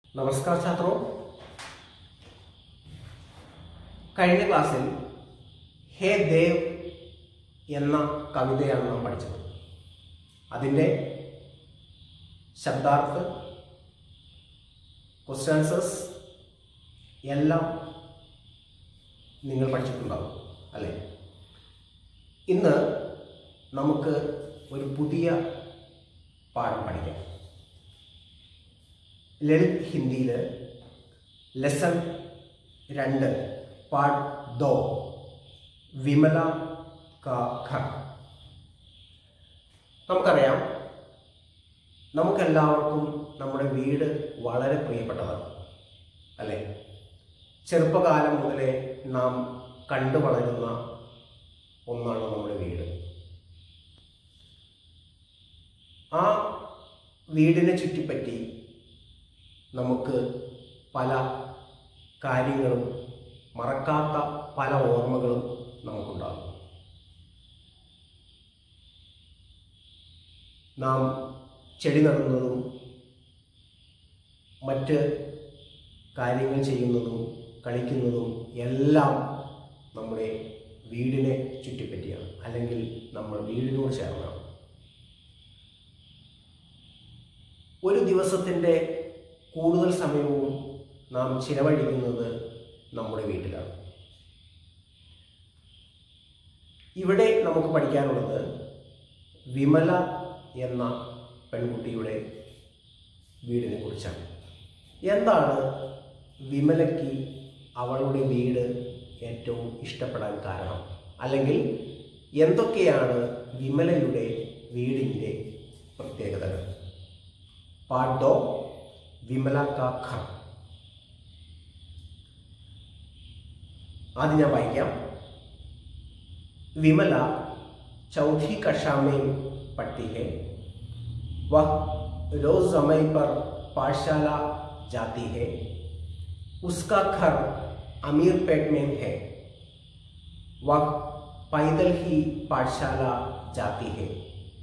നമസ്കാർ ഛാത്രോ കഴിഞ്ഞ ക്ലാസ്സിൽ ഹേ ദേവ് എന്ന കവിതയാണ് നാം പഠിച്ചത് അതിൻ്റെ ശബ്ദാർത്ഥ ക്വസ്റ്റ്യൻ ആൻസേഴ്സ് എല്ലാം നിങ്ങൾ പഠിച്ചിട്ടുണ്ടാവും അല്ലേ ഇന്ന് നമുക്ക് ഒരു പുതിയ പാഠം പഠിക്കാം ലളിത് ഹിന്ദിയിൽ ലെസൺ രണ്ട് പാഠ് ദോ വിമല കാ ഘർ നമുക്കറിയാം നമുക്കെല്ലാവർക്കും നമ്മുടെ വീട് വളരെ പ്രിയപ്പെട്ടതാണ് അല്ലേ ചെറുപ്പകാലം മുതലേ നാം കണ്ടു വളരുന്ന ഒന്നാണ് നമ്മുടെ വീട് ആ വീടിനെ ചുറ്റിപ്പറ്റി നമുക്ക് പല കാര്യങ്ങളും മറക്കാത്ത പല ഓർമ്മകളും നമുക്കുണ്ടാകും നാം ചെടി നടുന്നതും മറ്റ് കാര്യങ്ങൾ ചെയ്യുന്നതും കളിക്കുന്നതും എല്ലാം നമ്മുടെ വീടിനെ ചുറ്റിപ്പറ്റിയാണ് അല്ലെങ്കിൽ നമ്മൾ വീടിനോട് ചേർന്നാണ് ഒരു ദിവസത്തിൻ്റെ കൂടുതൽ സമയവും നാം ചിലവഴിക്കുന്നത് നമ്മുടെ വീട്ടിലാണ് ഇവിടെ നമുക്ക് പഠിക്കാനുള്ളത് വിമല എന്ന പെൺകുട്ടിയുടെ വീടിനെ കുറിച്ചാണ് എന്താണ് വിമലയ്ക്ക് അവളുടെ വീട് ഏറ്റവും ഇഷ്ടപ്പെടാൻ കാരണം അല്ലെങ്കിൽ എന്തൊക്കെയാണ് വിമലയുടെ വീടിൻ്റെ പ്രത്യേകതകൾ പാട്ടോ വിമല കാ ഘർ ആദ്യം ഞാൻ വായിക്കാം विमला चौथी कक्षा में पढ़ती है वह रोज समय पर पाठशाला जाती है उसका घर अमीरपेट में है वह पैदल ही पाठशाला जाती है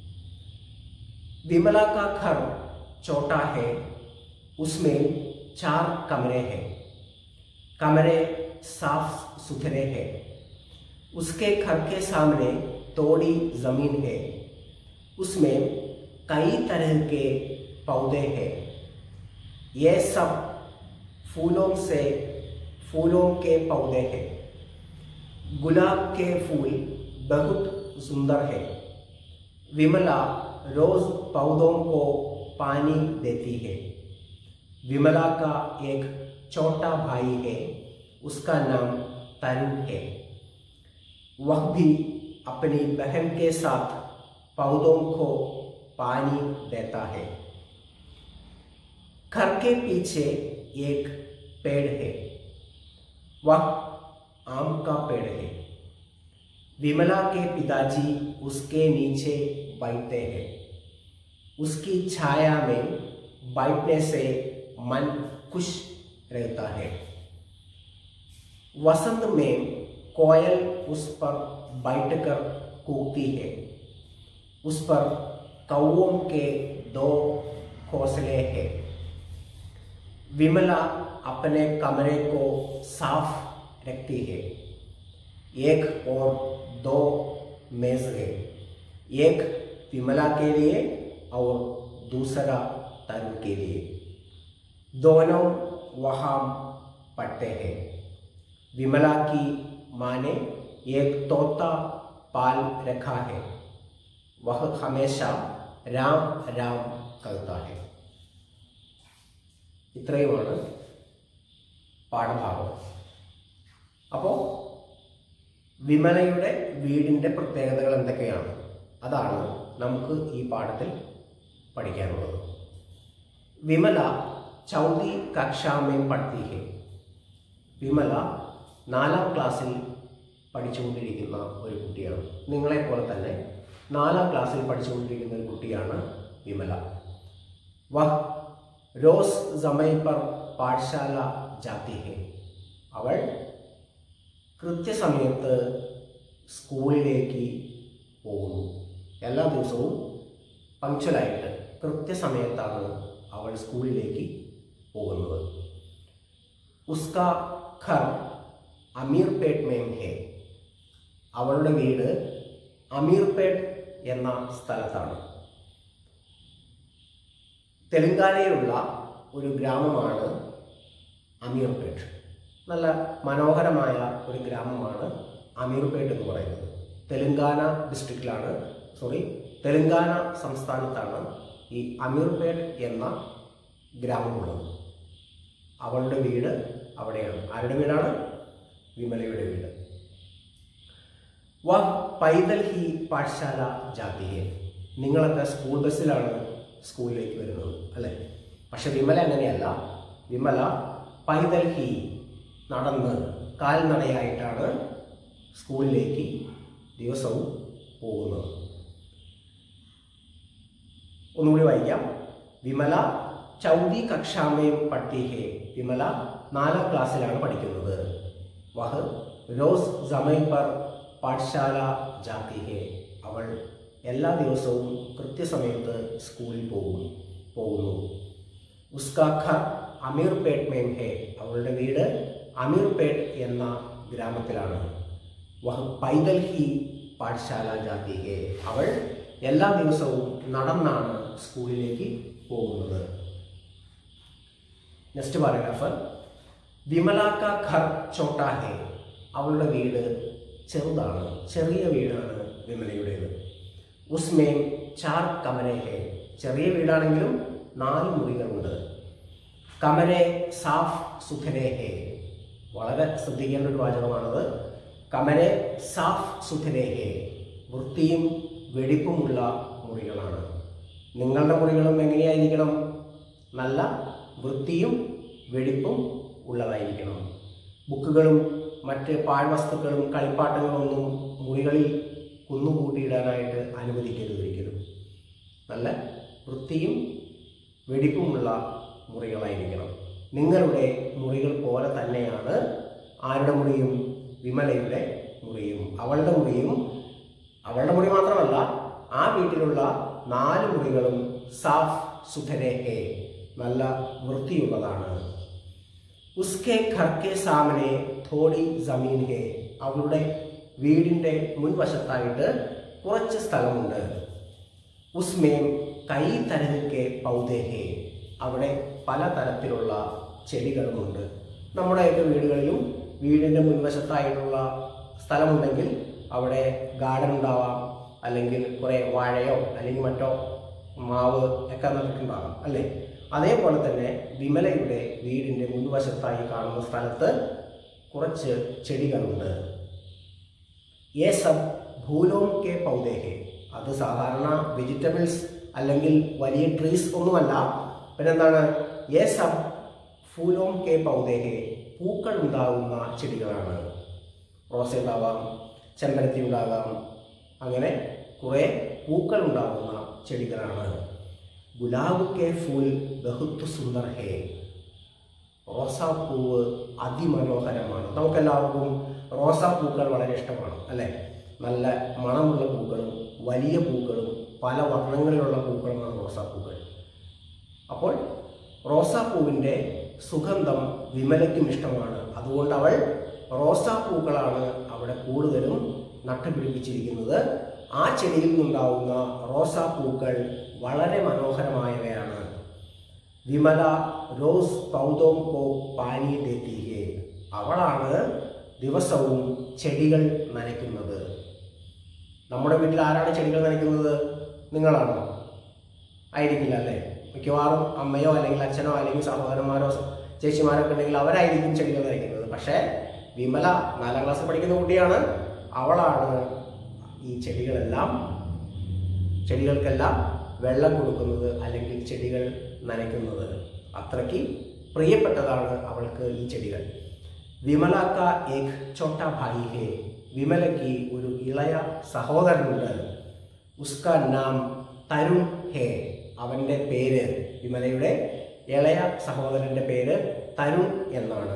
विमला का घर छोटा है उसमें चार कमरे हैं कमरे साफ सुथरे हैं उसके घर के सामने थोड़ी जमीन है उसमें कई तरह के पौधे हैं ये सब फूलों से फूलों के पौधे हैं गुलाब के फूल बहुत सुंदर है विमला रोज पौधों को पानी देती है विमला का एक छोटा भाई है उसका नाम तरुण है वह भी अपनी बहन के साथ पौधों को पानी देता है घर के पीछे एक पेड़ है वह आम का पेड़ है विमला के पिताजी उसके नीचे बैठते हैं उसकी छाया में बैठने से मन खुश रहता है वसंत में कोयल उस पर बैठकर कूकती है उस पर कौओं के दो घोंसले हैं विमला अपने कमरे को साफ रखती है एक और दो मेज है एक विमला के लिए और दूसरा तरुण के लिए दोनों वहाँ पढ़ते हैं विमला की माँ ने एक तोता पाल रखा है वह हमेशा राम राम करता है ഇത്രയുമാണ് പാഠഭാഗം അപ്പോൾ വിമലയുടെ വീടിൻ്റെ പ്രത്യേകതകൾ എന്തൊക്കെയാണ് അതാണ് നമുക്ക് ഈ പാഠത്തിൽ പഠിക്കാനുള്ളത് വിമല ചൗതി കക്ഷാമേം പഠിത്തി ഹെ വിമല നാലാം ക്ലാസ്സിൽ പഠിച്ചുകൊണ്ടിരിക്കുന്ന ഒരു കുട്ടിയാണ് നിങ്ങളെപ്പോലെ തന്നെ നാലാം ക്ലാസ്സിൽ പഠിച്ചുകൊണ്ടിരിക്കുന്ന ഒരു കുട്ടിയാണ് വിമല വഹ് റോസ് സമയ പർ പാഠശാല ജാതി ഹെ അവൾ കൃത്യസമയത്ത് സ്കൂളിലേക്ക് പോകുന്നു എല്ലാ ദിവസവും പങ്ക്ച്വലായിട്ട് കൃത്യസമയത്താണ് അവൾ സ്കൂളിലേക്ക് പോകുന്നത് ഉസ്ക ഘർ അമീർപേട്ട് മേം ഹേ അവളുടെ വീട് അമീർപേട്ട് എന്ന സ്ഥലത്താണ് തെലങ്കാനയിലുള്ള ഒരു ഗ്രാമമാണ് അമീർപേട്ട് നല്ല മനോഹരമായ ഒരു ഗ്രാമമാണ് അമീർപേട്ട് എന്ന് പറയുന്നത് തെലങ്കാന ഡിസ്ട്രിക്റ്റിലാണ് സോറി തെലങ്കാന സംസ്ഥാനത്താണ് ഈ അമീർപേട്ട് എന്ന ഗ്രാമമുള്ളത് അവളുടെ വീട് അവിടെയാണ് ആരുടെ വീടാണ് വിമലയുടെ വീട് വ പൈതൽ ഹി പാഠശാല ജാതിയെ നിങ്ങളൊക്കെ സ്കൂൾ ബസ്സിലാണ് സ്കൂളിലേക്ക് വരുന്നത് അല്ലേ പക്ഷെ വിമല അങ്ങനെയല്ല വിമല പൈതൽ ഹി നടന്ന് കാൽനടയായിട്ടാണ് സ്കൂളിലേക്ക് ദിവസവും പോകുന്നത് ഒന്നുകൂടി വായിക്കാം വിമല ചൗദി കക്ഷാമയും പഠിഹേ വിമല നാലാം ക്ലാസ്സിലാണ് പഠിക്കുന്നത് വഹ് റോസ് സമയ പർ പാഠശാല ജാത്തി ഹേ അവൾ എല്ലാ ദിവസവും കൃത്യസമയത്ത് സ്കൂളിൽ പോകും പോകുന്നു ഉസ്കാ ഘർ അമീർപേട്ട് മേം ഹേ അവളുടെ വീട് അമീർപേട്ട് എന്ന ഗ്രാമത്തിലാണ് വഹ് പൈതൽ ഹി പാഠശാല ജാതി ഹേ അവൾ എല്ലാ ദിവസവും നടന്നാണ് സ്കൂളിലേക്ക് പോകുന്നത് നെക്സ്റ്റ് പാരഗ്രാഫ് വിമല കാ ഘർ ചോട്ടാ ഹേ അവളുടെ വീട് ചെറുതാണ് ചെറിയ വീടാണ് വിമലയുടേത് ഉസ്മേം ചാർ കമരെ ഹേ ചെറിയ വീടാണെങ്കിലും നാല് മുറികളുണ്ട് കമരെ സാഫ് സുഖരെ ഹേ വളരെ ശ്രദ്ധിക്കേണ്ട ഒരു വാചകമാണത് കമരെ സാഫ് സുഖരെ ഹേ വൃത്തിയും വെടിപ്പുമുള്ള മുറികളാണ് നിങ്ങളുടെ മുറികളും എങ്ങനെയായിരിക്കണം നല്ല വൃത്തിയും വെടിപ്പും ഉള്ളതായിരിക്കണം ബുക്കുകളും മറ്റ് പാഴ്വസ്തുക്കളും കളിപ്പാട്ടങ്ങളൊന്നും മുറികളിൽ കുന്നുകൂട്ടിയിടാനായിട്ട് അനുവദിക്കരുത് ഒരിക്കലും നല്ല വൃത്തിയും വെടിപ്പുമുള്ള മുറികളായിരിക്കണം നിങ്ങളുടെ മുറികൾ പോലെ തന്നെയാണ് ആരുടെ മുറിയും വിമലയുടെ മുറിയും അവളുടെ മുറിയും അവളുടെ മുറി മാത്രമല്ല ആ വീട്ടിലുള്ള നാല് മുറികളും സാഫ് സുധരെ ഹേ നല്ല വൃത്തിയുള്ളതാണ് ഉസ്കെ ഘർക്കെ സാമനെ തോടി ജമീൻ ഹേ അവളുടെ വീടിൻ്റെ മുൻവശത്തായിട്ട് കുറച്ച് സ്ഥലമുണ്ട് ഉസ്മേം കൈ തരഹക്കെ പൗതേ ഹേ അവിടെ പല തരത്തിലുള്ള ചെടികളുമുണ്ട് നമ്മുടെയൊക്കെ വീടുകളിലും വീടിൻ്റെ മുൻവശത്തായിട്ടുള്ള സ്ഥലമുണ്ടെങ്കിൽ അവിടെ ഗാർഡൻ ഉണ്ടാവാം അല്ലെങ്കിൽ കുറേ വാഴയോ അല്ലെങ്കിൽ മറ്റോ മാവ് ഒക്കെ നട്ടിട്ടുണ്ടാകാം അല്ലേ അതേപോലെ തന്നെ വിമലയുടെ വീടിൻ്റെ മുൻവശത്തായി കാണുന്ന സ്ഥലത്ത് കുറച്ച് ചെടികളുണ്ട് ये सब ഫൂലോം കെ പൗതേഹെ അത് സാധാരണ വെജിറ്റബിൾസ് അല്ലെങ്കിൽ വലിയ ട്രീസ് ഒന്നുമല്ല പിന്നെന്താണ് ഏ സബ് ഫൂലോം കെ പൗതേഹെ പൂക്കൾ ഉണ്ടാകുന്ന ചെടികളാണ് റോസ ഉണ്ടാവാം ചെമ്പരത്തി ഉണ്ടാകാം അങ്ങനെ കുറേ പൂക്കൾ ഉണ്ടാകുന്ന ചെടികളാണ് ഗുലാബ് കെ ഫൂൽ ബഹുത്ത് സുന്ദർ ഹേ റോസാപ്പൂവ് അതിമനോഹരമാണ് നമുക്കെല്ലാവർക്കും റോസാപ്പൂക്കൾ വളരെ ഇഷ്ടമാണ് അല്ലേ നല്ല മണമുള്ള പൂക്കളും വലിയ പൂക്കളും പല വർണ്ണങ്ങളിലുള്ള പൂക്കളുമാണ് റോസാപ്പൂക്കൾ അപ്പോൾ റോസാപ്പൂവിൻ്റെ സുഗന്ധം വിമലയ്ക്കും ഇഷ്ടമാണ് അതുകൊണ്ട് അവൾ റോസാപ്പൂക്കളാണ് അവിടെ കൂടുതലും നട്ടുപിടിപ്പിച്ചിരിക്കുന്നത് ആ ചെടിയിൽ നിന്നുണ്ടാവുന്ന റോസാപ്പൂക്കൾ വളരെ മനോഹരമായവയാണ് വിമല റോസ് പൗതോം കോ പാനി ദേത്തിഹേ അവളാണ് ദിവസവും ചെടികൾ നനയ്ക്കുന്നത് നമ്മുടെ വീട്ടിൽ ആരാണ് ചെടികൾ നനയ്ക്കുന്നത് നിങ്ങളാണോ ആയിരിക്കില്ല അല്ലേ മിക്കവാറും അമ്മയോ അല്ലെങ്കിൽ അച്ഛനോ അല്ലെങ്കിൽ സഹോദരന്മാരോ ചേച്ചിമാരോ ഒക്കെ ഉണ്ടെങ്കിൽ അവരായിരിക്കും ചെടികൾ നനയ്ക്കുന്നത് പക്ഷേ വിമല നാലാം ക്ലാസ് പഠിക്കുന്ന കുട്ടിയാണ് അവളാണ് ഈ ചെടികളെല്ലാം ചെടികൾക്കെല്ലാം വെള്ളം കൊടുക്കുന്നത് അല്ലെങ്കിൽ ചെടികൾ നനയ്ക്കുന്നത് അത്രയ്ക്ക് പ്രിയപ്പെട്ടതാണ് അവൾക്ക് ഈ ചെടികൾ വിമലാക്ക ഏക് ചോട്ട ഭായി ഹേ വിമലയ്ക്ക് ഒരു ഇളയ സഹോദരനുണ്ട് ഉസ്ക നാം തരുൺ ഹേ അവൻ്റെ പേര് വിമലയുടെ ഇളയ സഹോദരൻ്റെ പേര് തരുൺ എന്നാണ്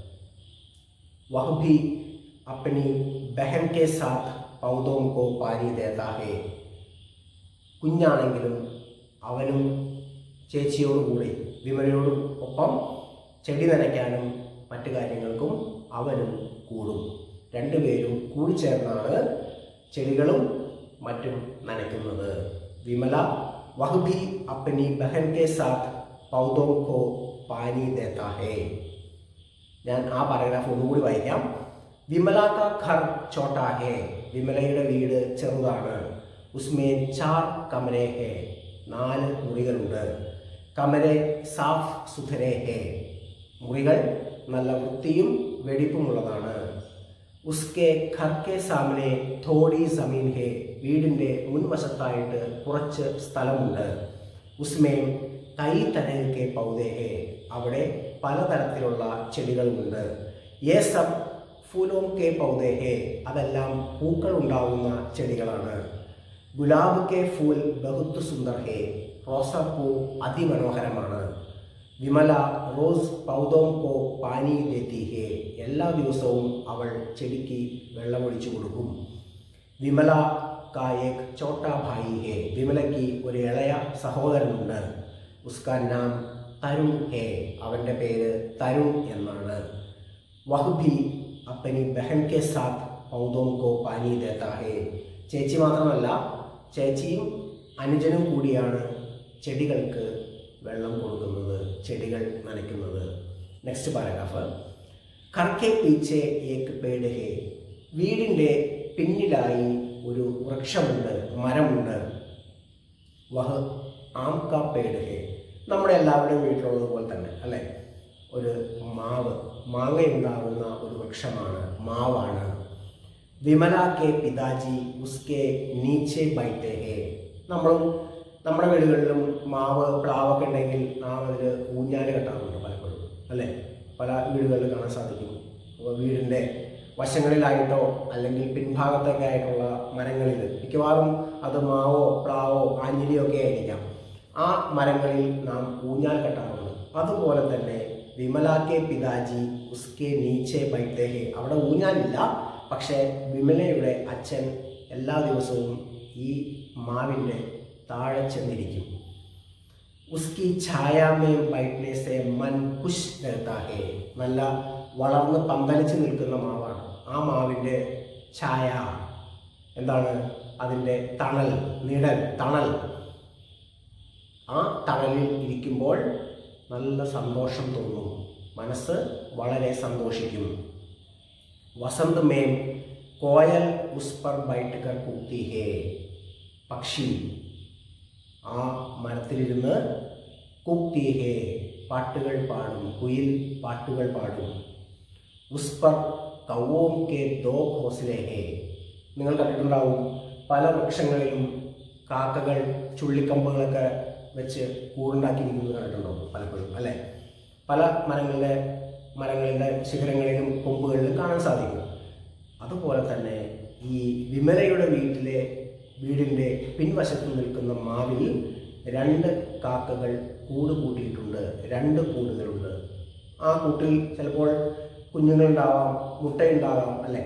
वह भी अपनी बहन के साथ पौधों को पानी देता है കുഞ്ഞാണെങ്കിലും അവനും ചേച്ചിയോടുകൂടി വിമലയോടും ഒപ്പം ചെടി നനയ്ക്കാനും മറ്റു കാര്യങ്ങൾക്കും അവനും കൂടും രണ്ടുപേരും കൂടിച്ചേർന്നാണ് ചെടികളും മറ്റും നനയ്ക്കുന്നത് വിമല വഹ് ഭി അപ്പനി ബഹൻ കെ സാത്ത് പൗധോം കോ പാനി ദേത്താ ഹേ ഞാൻ ആ പാരഗ്രാഫ് ഒന്നുകൂടി വായിക്കാം വിമല കാ ഘർ ചോട്ടാ ഹേ വിമലയുടെ വീട് ചെറുതാണ് ഉസ്മേ ചാർ കമരെ ഹേ നാല് മുറികളുണ്ട് കമരെ സാഫ് സുധരെ ഹേ മുറികൾ നല്ല വൃത്തിയും വെടിപ്പുമുള്ളതാണ് ഉസ്കെ ഘർ കെ സാമനെ തോടി സമീൻ ഹേ വീടിൻ്റെ മുൻവശത്തായിട്ട് കുറച്ച് സ്ഥലമുണ്ട് ഉസ്മേ കൈ തരകെ പൗതേ ഹേ അവിടെ പലതരത്തിലുള്ള ചെടികളുമുണ്ട് യേ സബ് ഫൂലോം കെ പൗതേ ഹേ അതെല്ലാം പൂക്കൾ ഉണ്ടാവുന്ന ചെടികളാണ് ഗുലാബ് കെ ഫൂൽ ബഹുത്ത് സുന്ദർ ഹേ റോസാപ്പൂ അതിമനോഹരമാണ് വിമല റോസ് പൗതോം കോ പാനി ദേത്തി ഹേ എല്ലാ ദിവസവും അവൾ ചെടിക്ക് വെള്ളമൊഴിച്ചു കൊടുക്കും വിമല കാ ഏക് ചോട്ടാ ഭായി ഹേ വിമലയ്ക്ക് ഒരു ഇളയ സഹോദരനുണ്ട് ഉസ്കാ നാം തരുൺ ഹേ അവൻ്റെ പേര് തരുൺ എന്നാണ് വഹ്ബി അപ്പനി ബഹൻ കെ സാത്ത് പൗതോം കോ പാനി ദേത്താ ഹേ ചേച്ചി മാത്രമല്ല ചേച്ചിയും അനുജനും കൂടിയാണ് ചെടികൾക്ക് വെള്ളം കൊടുക്കുന്നത് ചെടികൾ നനയ്ക്കുന്നത് നെക്സ്റ്റ് പാരഗ്രാഫ് കർക്കെ പീച്ചെ ഏക്ക് പേട് ഹേ വീടിൻ്റെ പിന്നിലായി ഒരു വൃക്ഷമുണ്ട് മരമുണ്ട് വഹ് ആം കാ പേട് ഹേ നമ്മുടെ എല്ലാവരുടെയും വീട്ടിലുള്ളത് പോലെ തന്നെ അല്ലേ ഒരു മാവ് മാങ്ങയുണ്ടാകുന്ന ഒരു വൃക്ഷമാണ് മാവാണ് വിമല കെ പിതാജി ഉസ്കെ നീച്ചെ ബൈത്തെ ഹേ നമ്മളും നമ്മുടെ വീടുകളിലും മാവ് പ്ലാവൊക്കെ ഉണ്ടെങ്കിൽ നാം അതിൽ ഊഞ്ഞാല് കെട്ടാറുണ്ട് പലപ്പോഴും അല്ലേ പല വീടുകളിൽ കാണാൻ സാധിക്കും അപ്പോൾ വീടിൻ്റെ വശങ്ങളിലായിട്ടോ അല്ലെങ്കിൽ പിൻഭാഗത്തൊക്കെ ആയിട്ടുള്ള മരങ്ങളിൽ മിക്കവാറും അത് മാവോ പ്ലാവോ ആഞ്ഞിലിയോ ഒക്കെ ആയിരിക്കാം ആ മരങ്ങളിൽ നാം ഊഞ്ഞാൽ കെട്ടാറുണ്ട് അതുപോലെ തന്നെ വിമല കെ പിതാജി ഉസ്കെ നീച്ചെ ബൈത്തേഹെ അവിടെ ഊഞ്ഞാലില്ല പക്ഷേ വിമലയുടെ അച്ഛൻ എല്ലാ ദിവസവും ഈ മാവിൻ്റെ താഴെ ചെന്നിരിക്കും ഉസ്കി ഛായാമേ ബൈറ്റ്നെ സെ മൻ ഖുഷ് രഹതാ ഹേ നല്ല വളർന്ന് പന്തലിച്ച് നിൽക്കുന്ന മാവാണ് ആ മാവിൻ്റെ ഛായ എന്താണ് അതിൻ്റെ തണൽ നിഴൽ തണൽ ആ തണലിൽ ഇരിക്കുമ്പോൾ നല്ല സന്തോഷം തോന്നും മനസ്സ് വളരെ സന്തോഷിക്കും വസന്ത് മേം കോയൽ ഉസ് പർ ബൈറ്റ് കർ കൂത്തി ഹേ പക്ഷി ആ മരത്തിലിരുന്ന് കുക്തി ഹേ പാട്ടുകൾ പാടും കുയിൽ പാട്ടുകൾ പാടും ഉസ് പർ കൗവോം കെ ദോ ഘോസ്ലെ ഹേ നിങ്ങൾ കണ്ടിട്ടുണ്ടാവും പല വൃക്ഷങ്ങളിലും കാക്കകൾ ചുള്ളിക്കമ്പുകളൊക്കെ വെച്ച് കൂടുണ്ടാക്കി ഇരിക്കുന്നത് കണ്ടിട്ടുണ്ടോ പലപ്പോഴും അല്ലേ പല മരങ്ങളുടെ മരങ്ങളുടെ ശിഖരങ്ങളിലും കൊമ്പുകളിലും കാണാൻ സാധിക്കും അതുപോലെ തന്നെ ഈ വിമലയുടെ വീട്ടിലെ വീടിൻ്റെ പിൻവശത്ത് നിൽക്കുന്ന മാവിൽ രണ്ട് കാക്കകൾ കൂട് കൂട്ടിയിട്ടുണ്ട് രണ്ട് കൂടുകളുണ്ട് ആ കൂട്ടിൽ ചിലപ്പോൾ കുഞ്ഞുങ്ങളുണ്ടാവാം മുട്ടയുണ്ടാവാം അല്ലേ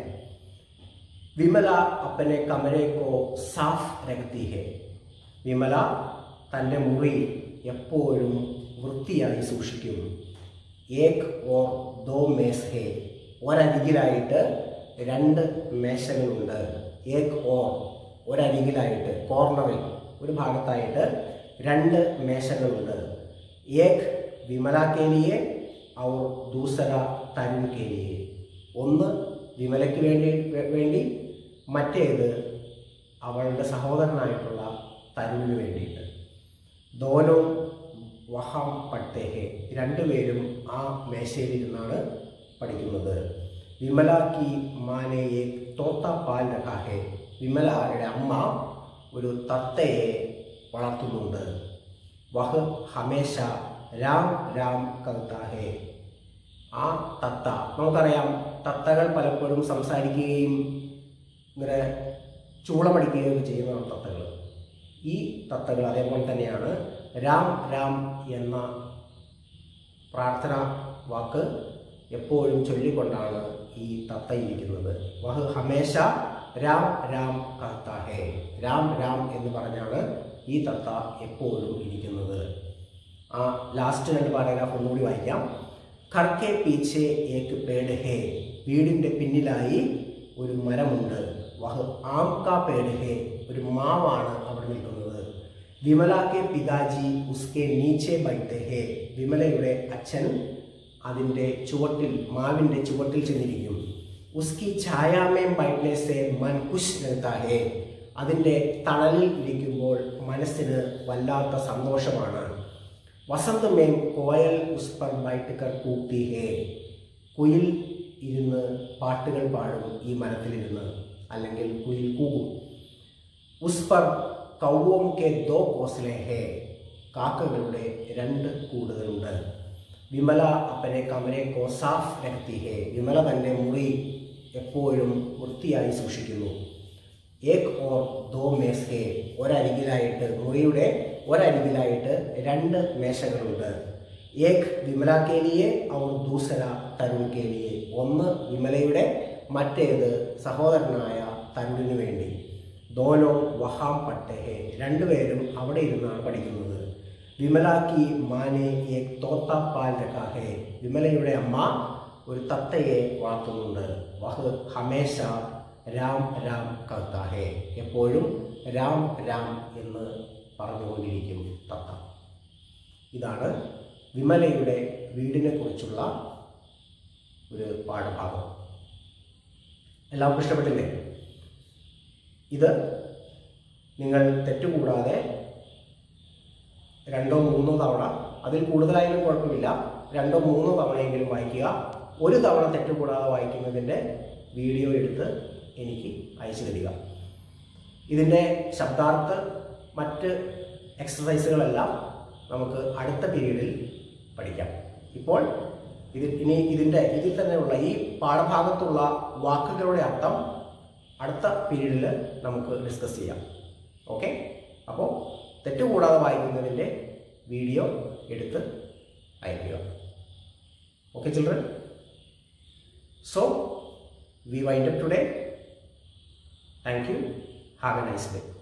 വിമല അപ്പനെ കമരേക്കോ സാഫ് രക്തി ഹേ വിമല തൻ്റെ മുറി എപ്പോഴും വൃത്തിയായി സൂക്ഷിക്കും ഏക് ഓർ ദോ മേസ് ഹേ ഒരരികിലായിട്ട് രണ്ട് മേശകളുണ്ട് ഏക് ഓർ ഒരരികിലായിട്ട് കോർണറിൽ ഒരു ഭാഗത്തായിട്ട് രണ്ട് മേശകളുണ്ട് ഏക് വിമല കേലിയെ ഔർ ദൂസര തരുൺ കേലിയെ ഒന്ന് വിമലയ്ക്ക് വേണ്ടി വേണ്ടി മറ്റേത് അവളുടെ സഹോദരനായിട്ടുള്ള തരുണിന് വേണ്ടിയിട്ട് ദോനോ വഹാം പഠ്തേഹെ രണ്ടുപേരും ആ മേശയിലിരുന്നാണ് പഠിക്കുന്നത് വിമല കി മാനയെ തോത്ത പാൽ രഖാഹെ വിമലയുടെ അമ്മ ഒരു തത്തയെ വളർത്തുന്നുണ്ട് വഹ് ഹമേശ രാം രാം കവിതാഹെ ആ തത്ത നമുക്കറിയാം തത്തകൾ പലപ്പോഴും സംസാരിക്കുകയും ഇങ്ങനെ ചൂളമടിക്കുകയൊക്കെ ചെയ്യുന്നതാണ് തത്തകൾ ഈ തത്തകൾ അതേപോലെ തന്നെയാണ് രാം രാം എന്ന പ്രാർത്ഥന വാക്ക് എപ്പോഴും ചൊല്ലിക്കൊണ്ടാണ് ഈ തത്ത ഇരിക്കുന്നത് വഹ് ഹമേശ രാം രാം കർത്താഹേ രാം രാം എന്ന് പറഞ്ഞാണ് ഈ തത്ത എപ്പോഴും ഇരിക്കുന്നത് ആ ലാസ്റ്റ് രണ്ട് പാരഗ്രാഫ് ഒന്നുകൂടി വായിക്കാം ഖർക്കെ പീച്ചെ ഏക്ക് പേട് ഹേ വീടിൻ്റെ പിന്നിലായി ഒരു മരമുണ്ട് വഹ് ആം കാ പേട് ഹേ ഒരു മാവാണ് അവിടെ നിൽക്കുന്നത് വിമല കെ പിതാജി ഉസ്കെ നീച്ചെ ബൈത്തെ ഹേ വിമലയുടെ അച്ഛൻ അതിൻ്റെ ചുവട്ടിൽ മാവിൻ്റെ ചുവട്ടിൽ ചെന്നിരിക്കും ഉസ്കി ഛായാമേം ബൈറ്റ്നെ സെ മൻ കുശ് രഹതാ ഹേ അതിൻ്റെ തണലിൽ ഇരിക്കുമ്പോൾ മനസ്സിന് വല്ലാത്ത സന്തോഷമാണ് വസന്ത് മേം കോയൽ ഉസ് പർ ബൈറ്റ് കർ കൂട്ടി ഹേ കുയിൽ ഇരുന്ന് പാട്ടുകൾ പാടും ഈ മരത്തിലിരുന്ന് അല്ലെങ്കിൽ കുയിൽ കൂകും ഉസ് പർ കൗവോം കെ ദോ കോസ്ലെ ഹേ കാക്കകളുടെ രണ്ട് കൂടുകളുണ്ട് വിമല അപ്പനെ കമരെ കോ സാഫ് രക്തി ഹേ വിമല തൻ്റെ മുറി എപ്പോഴും വൃത്തിയായി സൂക്ഷിക്കുന്നു ഏക് ഓർ ദോ മേസ് ഹേ ഒരരികിലായിട്ട് മുറിയുടെ ഒരരികിലായിട്ട് രണ്ട് മേശകളുണ്ട് ഏക് വിമല കേലിയെ അവർ ദൂസര തരുൺ കേലിയെ ഒന്ന് വിമലയുടെ മറ്റേത് സഹോദരനായ തരുണിന് വേണ്ടി ദോനോ വഹാം പട്ടേഹെ രണ്ടുപേരും അവിടെ ഇരുന്നാണ് പഠിക്കുന്നത് വിമലാക്കി മാനെ ഏക് തോത്ത പാൽ രഖാഹെ വിമലയുടെ അമ്മ ഒരു തത്തയെ വളർത്തുന്നുണ്ട് വഹ് ഹമേശ രാം രാം കർത്താഹെ എപ്പോഴും രാം രാം എന്ന് പറഞ്ഞുകൊണ്ടിരിക്കും തത്ത ഇതാണ് വിമലയുടെ വീടിനെ കുറിച്ചുള്ള ഒരു പാഠഭാഗം എല്ലാവർക്കും ഇഷ്ടപ്പെട്ടില്ലേ ഇത് നിങ്ങൾ തെറ്റുകൂടാതെ രണ്ടോ മൂന്നോ തവണ അതിൽ കൂടുതലായാലും കുഴപ്പമില്ല രണ്ടോ മൂന്നോ തവണയെങ്കിലും വായിക്കുക ഒരു തവണ തെറ്റുകൂടാതെ വായിക്കുന്നതിൻ്റെ വീഡിയോ എടുത്ത് എനിക്ക് അയച്ചു തരിക ഇതിൻ്റെ ശബ്ദാർത്ഥ മറ്റ് എക്സസൈസുകളെല്ലാം നമുക്ക് അടുത്ത പീരീഡിൽ പഠിക്കാം ഇപ്പോൾ ഇത് ഇനി ഇതിൻ്റെ ഇതിൽ തന്നെയുള്ള ഈ പാഠഭാഗത്തുള്ള വാക്കുകളുടെ അർത്ഥം അടുത്ത പീരീഡിൽ നമുക്ക് ഡിസ്കസ് ചെയ്യാം ഓക്കെ അപ്പോൾ തെറ്റുകൂടാതെ വായിക്കുന്നതിൻ്റെ വീഡിയോ എടുത്ത് അയക്കുക okay children so we wind up today thank you have a nice day